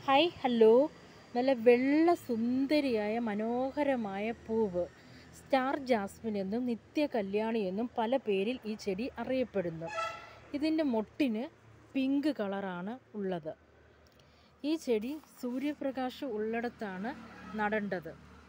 hi hello നല്ല വെള്ള സുന്ദരിയായ മനോഹരമായ പൂവ് സ്റ്റാർ ജാസ്മിൻ എന്നും നിത്യ കല്യാണി എന്നും പല പേരിൽ ഈ ചെടി അറിയപ്പെടുന്നു ഇതിൻ്റെ മൊട്ടിന് പിങ്ക് കളറാണ് ഉള്ളത് ഈ ചെടി സൂര്യപ്രകാശം ഉള്ളിടത്താണ് നടേണ്ടത്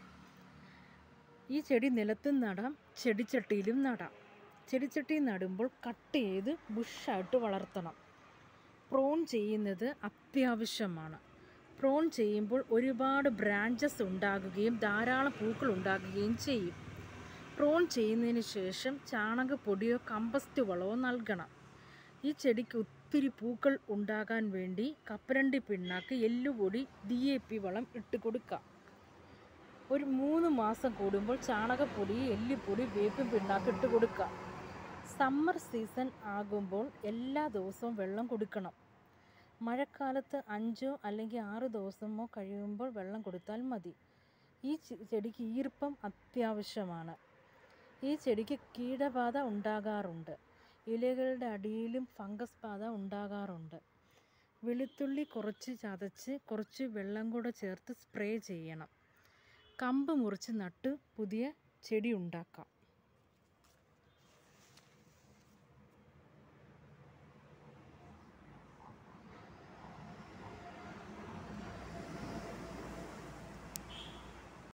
ഈ ചെടി നിലത്തും നടാം ചെടിച്ചട്ടിയിലും നടാം ചെടിച്ചട്ടി നടുമ്പോൾ കട്ട് ചെയ്ത് ബുഷായിട്ട് വളർത്തണം പ്രോൺ ചെയ്യുന്നത് അത്യാവശ്യമാണ് പ്രോൺ ചെയ്യുമ്പോൾ ഒരുപാട് ബ്രാഞ്ചസ് ഉണ്ടാകുകയും ധാരാളം പൂക്കൾ ഉണ്ടാകുകയും ചെയ്യും പ്രോൺ ചെയ്യുന്നതിന് ശേഷം ചാണകപ്പൊടിയോ കമ്പസ്റ്റ് വളമോ നൽകണം ഈ ചെടിക്ക് ഒത്തിരി പൂക്കൾ ഉണ്ടാകാൻ വേണ്ടി കപ്പരണ്ടി പിണ്ണാക്ക് എല്ലുപൊടി ഡി എ പി വളം ഇട്ട് കൊടുക്കാം ഒരു മൂന്ന് മാസം കൂടുമ്പോൾ ചാണകപ്പൊടി എല്ലുപൊടി വേപ്പും പിണ്ണാക്ക് ഇട്ട് കൊടുക്കാം സമ്മർ സീസൺ ആകുമ്പോൾ എല്ലാ ദിവസവും വെള്ളം കൊടുക്കണം മഴക്കാലത്ത് അഞ്ചോ അല്ലെങ്കിൽ ആറ് ദിവസമോ കഴിയുമ്പോൾ വെള്ളം കൊടുത്താൽ മതി ഈ ചെ- ചെടിക്ക് ഈർപ്പം അത്യാവശ്യമാണ് ഈ ചെടിക്ക് കീടബാധ ഉണ്ടാകാറുണ്ട് ഇലകളുടെ അടിയിലും ഫംഗസ് ബാധ ഉണ്ടാകാറുണ്ട് വെളുത്തുള്ളി കുറച്ച് ചതച്ച് കുറച്ച് വെള്ളം കൂടെ ചേർത്ത് സ്പ്രേ ചെയ്യണം കമ്പ് മുറിച്ച് നട്ട് പുതിയ ചെടി ഉണ്ടാക്കാം